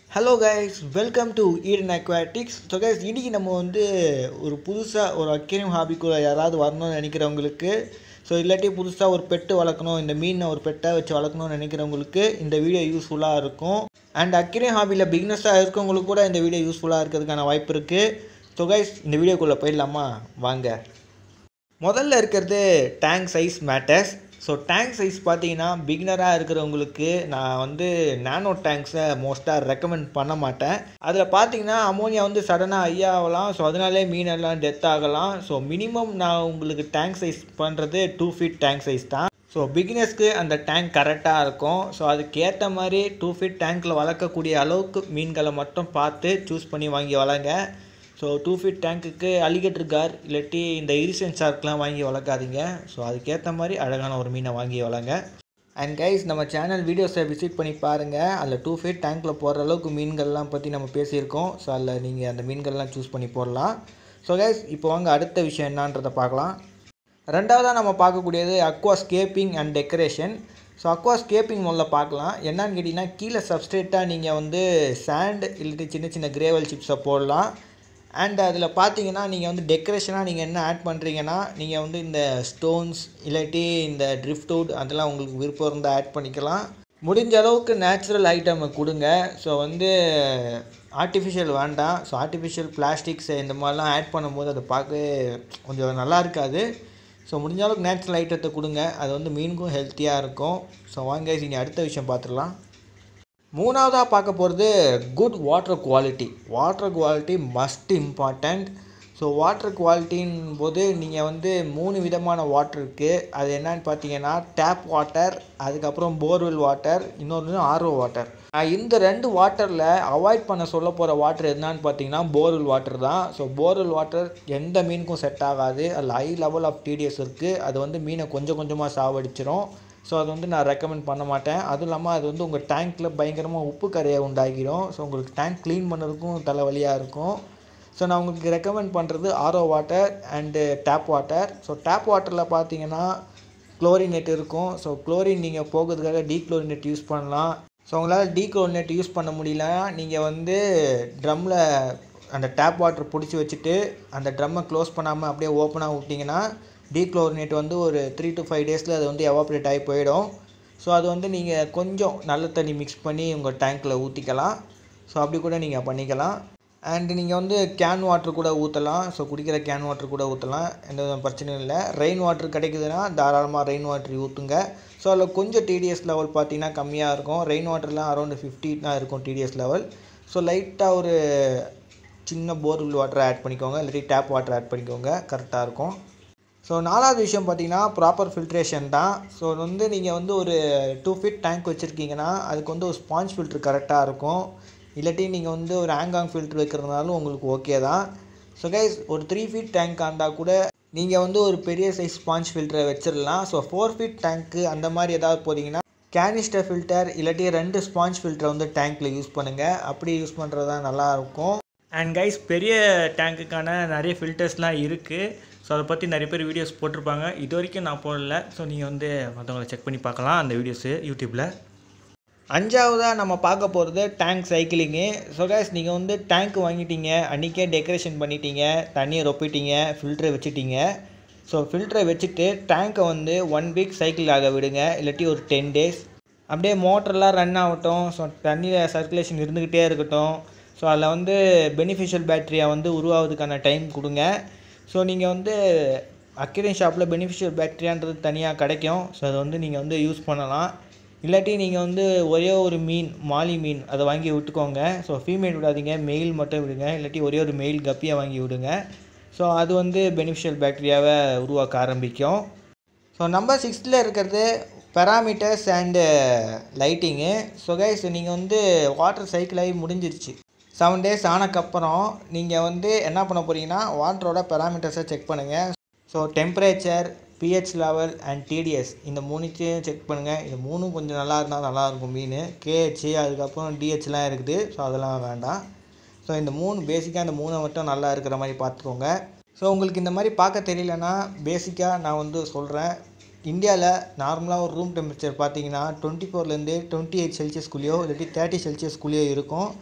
hello guys welcome to Eden Aquatics so guys இன்றைக்கி நம்ம வந்து ஒரு புதுசாக ஒரு அக்வேரியம் ஹாபிக்குள்ள யாராவது வரணும்னு நினைக்கிறவங்களுக்கு ஸோ இல்லாட்டி புதுசாக ஒரு பெட்டு வளர்க்கணும் இந்த மீனை ஒரு பெட்டை வச்சு வளர்க்கணும்னு நினைக்கிறவங்களுக்கு இந்த வீடியோ யூஸ்ஃபுல்லாக இருக்கும் அண்ட் அக்வேரியம் ஹாபியில் பிக்னஸாக இருக்கவங்களுக்கு கூட இந்த வீடியோ யூஸ்ஃபுல்லாக இருக்கிறதுக்கான வாய்ப்பு இருக்குது ஸோ கைஸ் இந்த வீடியோக்குள்ளே போயிடலாமா வாங்க முதல்ல இருக்கிறது tank size matters so tank size பார்த்தீங்கன்னா பிகினராக இருக்கிறவங்களுக்கு நான் வந்து நானோ டேங்க்ஸை மோஸ்ட்டாக ரெக்கமெண்ட் பண்ண மாட்டேன் அதில் பார்த்தீங்கன்னா அமோனியா வந்து சடனாக ஐயா ஆகலாம் ஸோ அதனாலே மீனெல்லாம் டெத் ஆகலாம் ஸோ மினிமம் நான் உங்களுக்கு டேங்க் சைஸ் பண்ணுறது டூ ஃபீட் டேங்க் சைஸ் தான் ஸோ பிகினர்ஸ்க்கு அந்த டேங்க் கரெக்டாக இருக்கும் ஸோ அதுக்கேற்ற மாதிரி டூ ஃபீட் டேங்க்கில் வளர்க்கக்கூடிய அளவுக்கு மீன்களை மட்டும் பார்த்து சூஸ் பண்ணி வாங்கி வளங்க ஸோ டூ ஃபீட் டேங்க்குக்கு அலிகேட்டர் கார் இல்லாட்டி இந்த இரிசன் ஷார்க்லாம் வாங்கி வளர்க்காதீங்க ஸோ அதுக்கேற்ற மாதிரி அழகான ஒரு மீனை வாங்கி வளங்க அண்ட் கைஸ் நம்ம சேனல் வீடியோஸை விசிட் பண்ணி பாருங்கள் அதில் டூ ஃபீட் டேங்க்கில் போடுற அளவுக்கு மீன்கள்லாம் பற்றி நம்ம பேசியிருக்கோம் ஸோ அதில் நீங்கள் அந்த மீன்கள்லாம் சூஸ் பண்ணி போடலாம் ஸோ கைஸ் இப்போ வாங்க அடுத்த விஷயம் என்னன்றதை பார்க்கலாம் ரெண்டாவதாக நம்ம பார்க்கக்கூடியது aquascaping and decoration so aquascaping முதல்ல பார்க்கலாம் என்னன்னு கேட்டிங்கன்னா கீழே சப்ஸ்ட்ரேட்டாக நீங்கள் வந்து சாண்ட் இல்லாட்டி சின்ன சின்ன கிரேவல் சிப்ஸை போடலாம் அண்ட் அதில் பார்த்தீங்கன்னா நீங்கள் வந்து டெக்கரேஷனாக நீங்கள் என்ன ஆட் பண்ணுறீங்கன்னா நீங்கள் வந்து இந்த ஸ்டோன்ஸ் இல்லாட்டி இந்த ட்ரிஃப்ட் வுட் அதெல்லாம் உங்களுக்கு விருப்பம் இருந்தால் ஆட் பண்ணிக்கலாம் முடிஞ்ச அளவுக்கு நேச்சுரல் ஐட்டம் கொடுங்க ஸோ வந்து ஆர்டிஃபிஷியல் வேண்டாம் ஸோ ஆர்டிஃபிஷியல் பிளாஸ்டிக்ஸ் இந்த மாதிரிலாம் ஆட் பண்ணும்போது அது பார்க்க கொஞ்சம் நல்லா இருக்காது ஸோ முடிஞ்ச அளவுக்கு நேச்சுரல் ஐட்டத்தை கொடுங்க அது வந்து மீனுக்கும் ஹெல்த்தியாக இருக்கும் ஸோ வாங்க இனி அடுத்த விஷயம் பார்த்துடலாம் மூணாவதாக பார்க்க போகிறது good water quality water quality must important so water குவாலிட்டின் போது நீங்கள் வந்து மூணு விதமான வாட்டர் இருக்குது அது என்னன்னு பார்த்தீங்கன்னா டேப் வாட்டர் அதுக்கப்புறம் போர்வெல் வாட்டர் இன்னொன்று ஆர்ஓ வாட்டர் இந்த ரெண்டு வாட்டரில் அவாய்ட் பண்ண சொல்ல போகிற வாட்டர் என்னன்னு பார்த்தீங்கன்னா போர்வெல் வாட்டர் தான் ஸோ போர்வெல் வாட்டர் எந்த மீனுக்கும் செட் ஆகாது அதில் ஹை லெவல் ஆஃப் டிடிஎஸ் இருக்குது அது வந்து மீனை கொஞ்சம் கொஞ்சமாக சாவடிச்சிரும் ஸோ அது வந்து நான் ரெக்கமெண்ட் பண்ண மாட்டேன் அதுவும் இல்லாமல் அது வந்து உங்கள் டேங்க்கில் பயங்கரமாக உப்பு கரையை உண்டாகிடும் ஸோ உங்களுக்கு டேங்க் க்ளீன் பண்ணுறதுக்கும் தலைவலியாக இருக்கும் ஸோ நான் உங்களுக்கு ரெக்கமெண்ட் பண்ணுறது RO water and tap water so tap வாட்டரில் பார்த்தீங்கன்னா குளோரினேட் இருக்கும் ஸோ குளோரின் நீங்கள் போகிறதுக்காக டீக்ளோரினேட் யூஸ் பண்ணலாம் ஸோ உங்களால் டீக்ளோரினேட் யூஸ் பண்ண முடியலன்னா நீங்கள் வந்து ட்ரம்மில் அந்த டேப் வாட்டர் பிடிச்சி வச்சுட்டு அந்த ட்ரம்மை க்ளோஸ் பண்ணாமல் அப்படியே ஓப்பனாக விட்டிங்கன்னா டீக்ளோரினேட் வந்து ஒரு த்ரீ டு ஃபைவ் டேஸில் அது வந்து எவாப்ரேட் ஆகி போயிடும் ஸோ அது வந்து நீங்கள் கொஞ்சம் நல்ல தண்ணி மிக்ஸ் பண்ணி உங்கள் டேங்க்கில் ஊற்றிக்கலாம் ஸோ அப்படி கூட நீங்கள் பண்ணிக்கலாம் அண்ட் நீங்கள் வந்து கேன் வாட்டர் கூட ஊற்றலாம் ஸோ குடிக்கிற கேன் வாட்டர் கூட ஊற்றலாம் எந்த வித பிரச்சனையும் இல்லை ரெயின் வாட்டர் கிடைக்குதுன்னா தாராளமாக ரெயின் வாட்டர் ஊற்றுங்க ஸோ அதில் கொஞ்சம் டிடிஎஸ் லெவல் பார்த்தீங்கன்னா கம்மியாக இருக்கும் ரெயின் வாட்டர்லாம் அரௌண்ட் ஃபிஃப்டி தான் இருக்கும் டிடிஎஸ் லெவல் ஸோ லைட்டாக ஒரு சின்ன போர்வெல் வாட்டர் ஆட் பண்ணிக்கோங்க இல்லாட்டி டேப் வாட்டர் ஆட் பண்ணிக்கோங்க கரெக்டாக இருக்கும் ஸோ நாலாவது விஷயம் பார்த்தீங்கன்னா ப்ராப்பர் ஃபில்ட்ரேஷன் தான் ஸோ வந்து நீங்கள் வந்து ஒரு டூ ஃபீட் டேங்க் வச்சுருக்கீங்கன்னா அதுக்கு வந்து ஒரு ஸ்பாஞ்ச் ஃபில்ட்ரு கரெக்டாக இருக்கும் இல்லாட்டி நீங்கள் வந்து ஒரு ஆங்காங் ஃபில்ட்ரு வைக்கிறதுனாலும் உங்களுக்கு ஓகே தான் ஸோ கைஸ் ஒரு த்ரீ ஃபீட் டேங்க் இருந்தால் கூட நீங்கள் வந்து ஒரு பெரிய சைஸ் ஸ்பாஞ்ச் ஃபில்டரை வச்சிடலாம் ஸோ ஃபோர் ஃபீட் டேங்க்கு அந்த மாதிரி ஏதாவது போகிறீங்கன்னா கேனிஸ்டர் ஃபில்டர் இல்லாட்டி ரெண்டு ஸ்பாஞ்ச் ஃபில்டரை வந்து டேங்க்கில் யூஸ் பண்ணுங்கள் அப்படி யூஸ் பண்ணுறது தான் நல்லாயிருக்கும் அண்ட் கைஸ் பெரிய டேங்க்குக்கான நிறைய ஃபில்டர்ஸ்லாம் இருக்குது ஸோ அதை பற்றி நிறைய பேர் வீடியோஸ் போட்டிருப்பாங்க இது வரைக்கும் நான் போடல ஸோ நீங்கள் வந்து மற்றவங்களை செக் பண்ணி பார்க்கலாம் அந்த வீடியோஸு யூடியூப்பில் அஞ்சாவதாக நம்ம பார்க்க போகிறது டேங்க் சைக்கிளிங்கு ஸோ கேஸ் நீங்கள் வந்து டேங்க் வாங்கிட்டீங்க அன்றைக்கே டெக்கரேஷன் பண்ணிட்டீங்க தண்ணியை ரொப்பிட்டீங்க ஃபில்டரை வச்சுட்டீங்க ஸோ ஃபில்டரை வச்சுட்டு டேங்க்கை வந்து ஒன் வீக் சைக்கிள் ஆக விடுங்க இல்லாட்டி ஒரு டென் டேஸ் அப்படியே மோட்டர்லாம் ரன் ஆகட்டும் ஸோ தண்ணியில் சர்க்குலேஷன் இருந்துக்கிட்டே இருக்கட்டும் ஸோ அதில் வந்து பெனிஃபிஷியல் பேட்டரியை வந்து உருவாவதுக்கான டைம் கொடுங்க ஸோ நீங்கள் வந்து அக்யூரியம் ஷாப்பில் பெனிஃபிஷியல் பேட்டரியான்றது தனியாக கிடைக்கும் ஸோ அதை வந்து நீங்கள் வந்து யூஸ் பண்ணலாம் இல்லாட்டி நீங்கள் வந்து ஒரே ஒரு மீன் மாலி மீன் அதை வாங்கி விட்டுக்கோங்க ஸோ ஃபீமேல் விடாதீங்க மெயில் மட்டும் விடுங்க இல்லாட்டி ஒரே ஒரு மெயில் கப்பியை வாங்கி விடுங்க ஸோ அது வந்து பெனிஃபிஷியல் பேக்டீரியாவை உருவாக்க ஆரம்பிக்கும் ஸோ நம்பர் சிக்ஸ்த்தில் இருக்கிறது parameters and lighting so guys நீங்கள் வந்து வாட்டர் சைக்கிள் ஆகி முடிஞ்சிருச்சு செவன் டேஸ் ஆனக்கப்புறம் நீங்கள் வந்து என்ன பண்ண போகிறீங்கன்னா வாட்டரோட பெராமீட்டர்ஸை செக் பண்ணுங்கள் so temperature pH level and TDS இந்த மூணுத்தையும் செக் பண்ணுங்கள் இது மூணும் கொஞ்சம் நல்லா இருந்தால் நல்லாயிருக்கும் மீன் கேஹெச் அதுக்கப்புறம் டிஹெச்லாம் இருக்குது ஸோ அதெல்லாம் வேண்டாம் ஸோ இந்த மூணு பேசிக்காக இந்த மூணை மட்டும் நல்லா இருக்கிற மாதிரி பார்த்துக்கோங்க ஸோ உங்களுக்கு இந்த மாதிரி பார்க்க தெரியலனா பேசிக்காக நான் வந்து சொல்கிறேன் இந்தியாவில் நார்மலாக ஒரு ரூம் டெம்பரேச்சர் பார்த்தீங்கன்னா டுவெண்ட்டி ஃபோர்லேருந்து டுவெண்ட்டி எயிட் செல்சியஸ்குள்ளேயோ இல்லாட்டி தேர்ட்டி செல்சியஸ்குள்ளேயோ இருக்கும்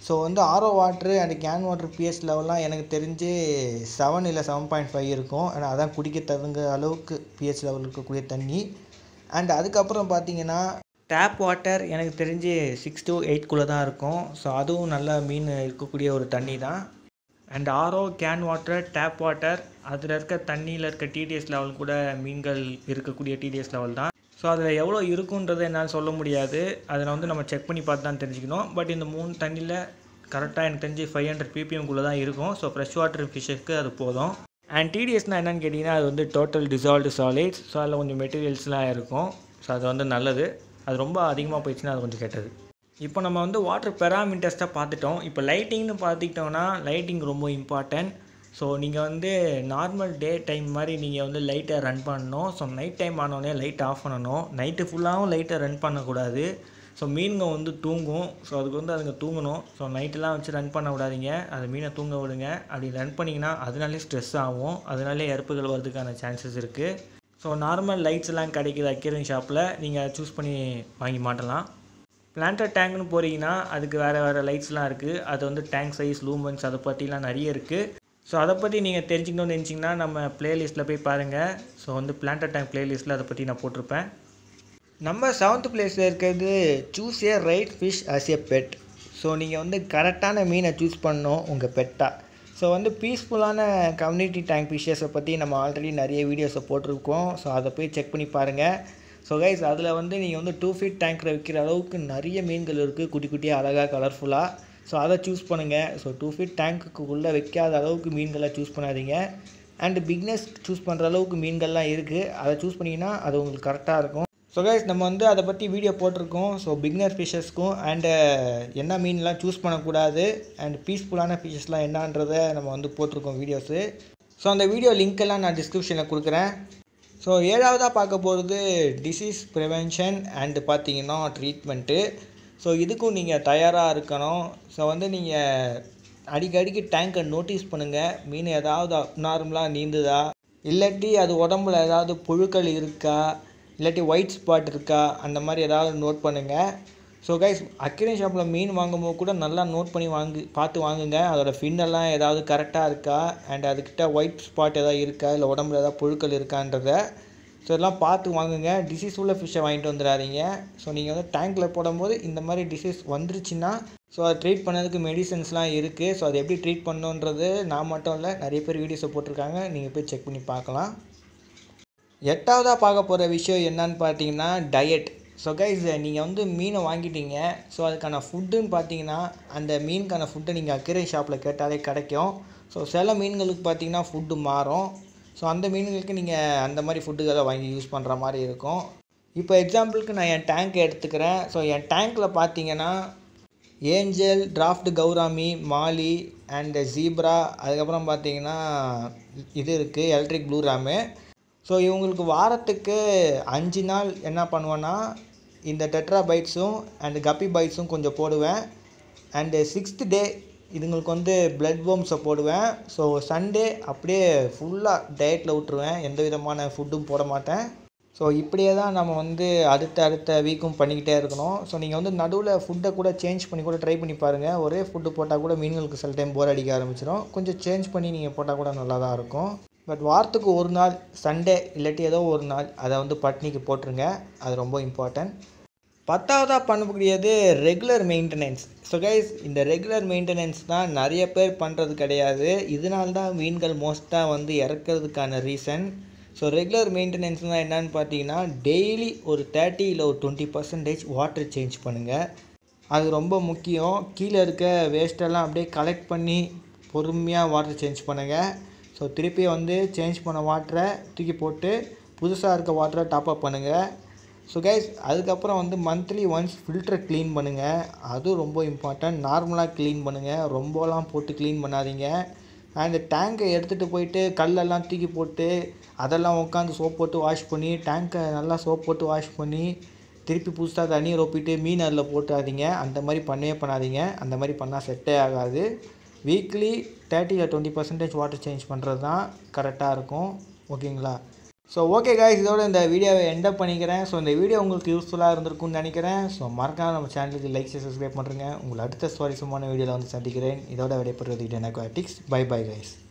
ஸோ வந்து RO water and can water pH லெவல்லாம் எனக்கு தெரிஞ்சு செவன் இல்லை செவன் பாயிண்ட் ஃபைவ் இருக்கும் ஆனால் அதான் குடிக்க தகுந்த அளவுக்கு பிஹெச் லெவல் இருக்கக்கூடிய தண்ணி அண்ட் அதுக்கப்புறம் பார்த்தீங்கன்னா டேப் வாட்டர் எனக்கு தெரிஞ்சு சிக்ஸ் to எயிட்குள்ளே தான் இருக்கும் ஸோ அதுவும் நல்ல மீன் இருக்கக்கூடிய ஒரு தண்ணி தான் and RO can water tap water அதில் இருக்க தண்ணியில் இருக்க டிடிஎஸ் லெவல் கூட மீன்கள் இருக்கக்கூடிய டிடிஎஸ் லெவல் தான் ஸோ அதில் எவ்வளோ இருக்குன்றதை என்னால் சொல்ல முடியாது அதை வந்து நம்ம செக் பண்ணி பார்த்து தான் தெரிஞ்சுக்கணும் பட் இந்த மூணு தண்ணியில் கரெக்டாக எனக்கு தெரிஞ்சு ஃபைவ் ஹண்ட்ரட் பிபிஎம்குள்ளே தான் இருக்கும் ஸோ ஃப்ரெஷ் வாட்டர் ஃபிஷ்ஷஸ்க்கு அது போதும் அண்ட் டிடிஎஸ்னால் என்னன்னு கேட்டிங்கன்னா அது வந்து டோட்டல் டிசால்வ்டு சாலிட்ஸ் ஸோ அதில் கொஞ்சம் மெட்டீரியல்ஸ்லாம் இருக்கும் ஸோ அது வந்து நல்லது அது ரொம்ப அதிகமாக போயிடுச்சுன்னா அது கொஞ்சம் கெட்டது இப்போ நம்ம வந்து வாட்டர் பெராமீட்டர்ஸ்ட்டை பார்த்துட்டோம் இப்போ லைட்டிங்னு பார்த்துக்கிட்டோம்னா லைட்டிங் ரொம்ப இம்பார்ட்டன்ட் ஸோ நீங்கள் வந்து நார்மல் டே டைம் மாதிரி நீங்கள் வந்து லைட்டை ரன் பண்ணணும் ஸோ நைட் டைம் ஆனோடனே லைட் ஆஃப் பண்ணணும் நைட்டு ஃபுல்லாகவும் லைட்டை ரன் பண்ணக்கூடாது ஸோ மீனுங்க வந்து தூங்கும் ஸோ அதுக்கு வந்து அதுங்க தூங்கணும் ஸோ நைட்டெலாம் வச்சு ரன் பண்ண விடாதீங்க அது மீனை தூங்க விடுங்க அப்படி ரன் பண்ணிங்கன்னா அதனாலே ஸ்ட்ரெஸ் ஆகும் அதனாலே இறப்புகள் வரதுக்கான சான்சஸ் இருக்குது ஸோ நார்மல் லைட்ஸ் எல்லாம் கிடைக்குது அக்யூரிங் ஷாப்பில் நீங்கள் சூஸ் பண்ணி வாங்கி மாட்டலாம் பிளான்டர் டேங்க்னு போகிறீங்கன்னா அதுக்கு வேறு வேறு லைட்ஸ்லாம் இருக்குது அது வந்து டேங்க் சைஸ் லூமன்ஸ் அதை பற்றிலாம் நிறைய இருக்குது ஸோ அதை பற்றி நீங்கள் தெரிஞ்சுக்கணும்னு நினச்சிங்கன்னா நம்ம பிளேலிஸ்ட்டில் போய் பாருங்கள் ஸோ வந்து பிளான்டர் டேங்க் பிளேலிஸ்ட்டில் அதை பற்றி நான் போட்டிருப்பேன் நம்ம செவன்த் பிளேஸில் இருக்கிறது choose a right fish as a pet so நீங்கள் வந்து கரெக்டான மீனை சூஸ் பண்ணணும் உங்கள் பெட்டாக ஸோ வந்து பீஸ்ஃபுல்லான கம்யூனிட்டி டேங்க் ஃபிஷ்ஷஸை பற்றி நம்ம ஆல்ரெடி நிறைய வீடியோஸை போட்டிருக்கோம் ஸோ அதை போய் செக் பண்ணி பாருங்கள் ஸோ கைஸ் அதில் வந்து நீங்கள் வந்து டூ ஃபீட் டேங்க்கில் விற்கிற அளவுக்கு நிறைய மீன்கள் இருக்குது குட்டி குட்டியாக அழகாக கலர்ஃபுல்லாக ஸோ அதை சூஸ் பண்ணுங்கள் ஸோ டூ ஃபீட் டேங்க்குள்ளே வைக்காத அளவுக்கு மீன்களை சூஸ் பண்ணாதீங்க அண்ட் பிக்னஸ் சூஸ் பண்ணுற அளவுக்கு மீன்கள்லாம் இருக்குது அதை சூஸ் பண்ணிங்கன்னா அது உங்களுக்கு கரெக்டாக இருக்கும் ஸோ கைஸ் நம்ம வந்து அதை பற்றி வீடியோ போட்டிருக்கோம் ஸோ பிக்னர் ஃபிஷஸ்க்கும் அண்டு என்ன மீன்லாம் சூஸ் பண்ணக்கூடாது அண்ட் பீஸ்ஃபுல்லான ஃபிஷஸ்லாம் என்னன்றதை நம்ம வந்து போட்டிருக்கோம் வீடியோஸு ஸோ அந்த வீடியோ லிங்க் எல்லாம் நான் டிஸ்கிரிப்ஷனில் கொடுக்குறேன் ஸோ ஏழாவதாக பார்க்க போகிறது டிசீஸ் ப்ரிவென்ஷன் அண்டு பார்த்தீங்கன்னா ட்ரீட்மெண்ட்டு ஸோ இதுக்கும் நீங்கள் தயாராக இருக்கணும் ஸோ வந்து நீங்கள் அடிக்கடிக்கு டேங்கை நோட்டீஸ் பண்ணுங்கள் மீன் ஏதாவது நார்மலாக நீந்துதா இல்லாட்டி அது உடம்புல ஏதாவது புழுக்கள் இருக்கா இல்லாட்டி ஒயிட் ஸ்பாட் இருக்கா அந்த மாதிரி ஏதாவது நோட் பண்ணுங்கள் ஸோ கைஸ் அக்ரியம் ஷாப்பில் மீன் வாங்கும்போது கூட நல்லா நோட் பண்ணி வாங்கி பார்த்து வாங்குங்க அதோட ஃபின்னெல்லாம் ஏதாவது கரெக்டாக இருக்கா அண்ட் அதுக்கிட்ட ஒயிட் ஸ்பாட் ஏதாவது இருக்கா இல்லை உடம்புல ஏதாவது புழுக்கள் இருக்கான்றத ஸோ இதெல்லாம் பார்த்து வாங்குங்க டிசீஸ் உள்ள ஃபிஷ்ஷை வாங்கிட்டு வந்துடாதீங்க ஸோ நீங்கள் வந்து டேங்க்கில் போடும்போது இந்த மாதிரி டிசீஸ் வந்துருச்சுன்னா ஸோ அதை ட்ரீட் பண்ணதுக்கு மெடிசன்ஸ்லாம் இருக்குது ஸோ அதை எப்படி ட்ரீட் பண்ணணுன்றது நான் மட்டும் இல்லை நிறைய பேர் வீடியோஸை போட்டிருக்காங்க நீங்கள் போய் செக் பண்ணி பார்க்கலாம் எட்டாவதாக பார்க்க போகிற விஷயம் என்னன்னு பார்த்தீங்கன்னா டயட் ஸோ கைஸ் நீங்கள் வந்து மீனை வாங்கிட்டீங்க ஸோ அதுக்கான ஃபுட்டுன்னு பார்த்தீங்கன்னா அந்த மீனுக்கான ஃபுட்டை நீங்கள் அக்கறை ஷாப்பில் கேட்டாலே கிடைக்கும் ஸோ சில மீன்களுக்கு பார்த்தீங்கன்னா ஃபுட்டு மாறும் ஸோ அந்த மீன்களுக்கு நீங்கள் அந்த மாதிரி ஃபுட்டுகளை வாங்கி யூஸ் பண்ணுற மாதிரி இருக்கும் இப்போ எக்ஸாம்பிளுக்கு நான் என் டேங்க் எடுத்துக்கிறேன் ஸோ என் டேங்க்கில் பார்த்தீங்கன்னா angel dwarf gourami molly and zebra அதுக்கப்புறம் பார்த்தீங்கன்னா இது இருக்குது எலக்ட்ரிக் ப்ளூ ராமு ஸோ இவங்களுக்கு வாரத்துக்கு அஞ்சு நாள் என்ன பண்ணுவேன்னா இந்த டெட்ரா பைட்ஸும் அண்ட் கப்பி பைட்ஸும் கொஞ்சம் போடுவேன் அண்டு சிக்ஸ்த் டே இதுங்களுக்கு வந்து பிளட் worms போடுவேன் ஸோ சண்டே அப்படியே ஃபுல்லாக டயட்டில் விட்டுருவேன் எந்த விதமான ஃபுட்டும் போட மாட்டேன் ஸோ இப்படியே தான் நம்ம வந்து அடுத்த அடுத்த வீக்கும் பண்ணிக்கிட்டே இருக்கணும் ஸோ நீங்கள் வந்து நடுவில் ஃபுட்டை கூட சேஞ்ச் பண்ணி கூட ட்ரை பண்ணி பாருங்கள் ஒரே ஃபுட்டு போட்டால் கூட மீன்களுக்கு சில டைம் போர் அடிக்க ஆரம்பிச்சிடும் கொஞ்சம் சேஞ்ச் பண்ணி நீங்கள் போட்டால் கூட நல்லா தான் இருக்கும் பட் வாரத்துக்கு ஒரு நாள் சண்டே இல்லாட்டி ஏதோ ஒரு நாள் அதை வந்து பட்னிக்கு போட்டுருங்க அது ரொம்ப இம்பார்ட்டன்ட் பத்தாவதாக பண்ணக்கூடியது ரெகுலர் மெயின்டெனன்ஸ் ஸோ கைஸ் இந்த ரெகுலர் மெயின்டெனன்ஸ் தான் நிறைய பேர் பண்ணுறது கிடையாது இதனால தான் மீன்கள் மோஸ்ட்டாக வந்து இறக்கிறதுக்கான ரீசன் ஸோ ரெகுலர் மெயின்டெனன்ஸ்னால் என்னன்னு பார்த்தீங்கன்னா டெய்லி ஒரு தேர்ட்டி இல்லை ஒரு டுவெண்ட்டி பர்சன்டேஜ் வாட்டர் சேஞ்ச் பண்ணுங்கள் அது ரொம்ப முக்கியம் கீழே இருக்க வேஸ்ட்டெல்லாம் அப்படியே கலெக்ட் பண்ணி பொறுமையாக வாட்டர் சேஞ்ச் பண்ணுங்கள் ஸோ திருப்பி வந்து சேஞ்ச் பண்ண வாட்டரை தூக்கி போட்டு புதுசாக இருக்க வாட்டரை டாப் அப் பண்ணுங்கள் ஸோ கைஸ் அதுக்கப்புறம் வந்து மந்த்லி ஒன்ஸ் ஃபில்டரை க்ளீன் பண்ணுங்கள் அதுவும் ரொம்ப இம்பார்ட்டன்ட் நார்மலாக க்ளீன் பண்ணுங்கள் ரொம்பலாம் போட்டு க்ளீன் பண்ணாதீங்க அண்ட் டேங்கை எடுத்துகிட்டு போயிட்டு கல்லெல்லாம் தூக்கி போட்டு அதெல்லாம் உட்காந்து சோப் போட்டு வாஷ் பண்ணி டேங்கை நல்லா சோப் போட்டு வாஷ் பண்ணி திருப்பி புதுசாக தண்ணியை ரொப்பிட்டு மீன் அதில் போட்டாதீங்க அந்த மாதிரி பண்ணவே பண்ணாதீங்க அந்த மாதிரி பண்ணால் செட்டே ஆகாது வீக்லி தேர்ட்டி இல்லை டுவெண்ட்டி பர்சன்டேஜ் வாட்டர் சேஞ்ச் பண்ணுறது தான் கரெக்டாக இருக்கும் ஓகேங்களா ஸோ ஓகே காய்ஸ் இதோட இந்த வீடியோவை எண்டப் பண்ணிக்கிறேன் ஸோ இந்த வீடியோ உங்களுக்கு யூஸ்ஃபுல்லாக இருந்திருக்கும்னு நினைக்கிறேன் ஸோ மறக்காம நம்ம சேனலுக்கு லைக் சப்ஸ்கிரைப் பண்ணுறேங்க உங்களை அடுத்த சுவாரஸ்யமான வீடியோவில் வந்து சந்திக்கிறேன் இதோட விடைபெறுவது எனக்கு டிக்ஸ் பை பை கைஸ்